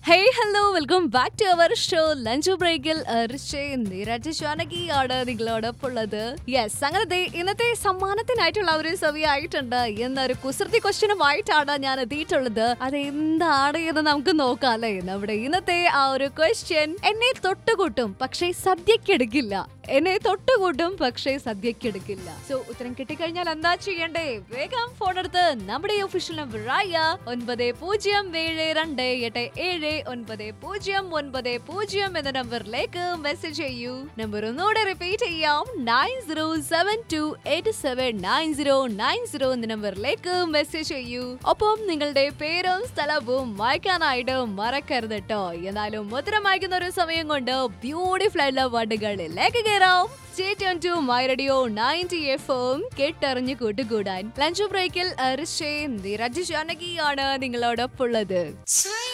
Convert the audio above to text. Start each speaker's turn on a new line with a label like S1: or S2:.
S1: hey hello welcome back to our show lunch ബ്രേക്കിൽ നിരജ് ജാനകിയാണ് നിങ്ങളോടൊപ്പം ഉള്ളത് യെസ് അങ്ങനെ ദേ ഇന്നത്തെ സമ്മാനത്തിനായിട്ടുള്ള ഒരു സമയമായിട്ടുണ്ട് എന്നൊരു കുസൃതി ക്വസ്റ്റ്യനുമായിട്ടാണ് ഞാൻ എത്തിയിട്ടുള്ളത് അത് എന്താണ് എന്ന് നമുക്ക് നോക്കാം അല്ലേ നമ്മുടെ ഇന്നത്തെ ആ ഒരു ക്വസ്റ്റ്യൻ എന്നെ തൊട്ടുകൂട്ടും പക്ഷേ സദ്യക്കെടുക്കില്ല എന്നെ തൊട്ടുകൂട്ടും പക്ഷേ സദ്യക്കെടുക്കില്ല സോ ഉത്തരം കിട്ടിക്കഴിഞ്ഞാൽ എന്താ ചെയ്യണ്ടേ വേഗം ഫോൺ എടുത്ത് നമ്മുടെ ഒഫീഷ്യൽ നമ്പർ ആയ ഒൻപത് പൂജ്യം ഏഴ് രണ്ട് എട്ട് ഏഴ് ഒൻപത് പൂജ്യം ഒൻപത് പൂജ്യം എന്ന നമ്പറിലേക്ക് മെസ്സേജ് ചെയ്യൂ നമ്പർ ഒന്നുകൂടെ റിപ്പീറ്റ് ചെയ്യാം nine zero seven two eight seven nine zero nine zero എന്ന നമ്പറിലേക്ക് മെസ്സേജ് ചെയ്യൂ ഒപ്പം നിങ്ങളുടെ പേരും സ്ഥലവും വായിക്കാനായിട്ട് മറക്കരുത് കേട്ടോ എന്നാലും ഉത്തരം വായിക്കുന്ന ഒരു സമയം കൊണ്ട് ബ്യൂട്ടിഫുൾ ആയിട്ടുള്ള വേർഡുകളിലേക്ക് കയറാം Stay tuned to My Radio 90 FM കേട്ടറിഞ്ഞ് കൂട്ടുകൂടാൻ ലഞ്ച് ബ്രേക്കിൽ അരിശേ നിരജ് ജാനകിയാണ് നിങ്ങളോടൊപ്പം ഉള്ളത്
S2: Try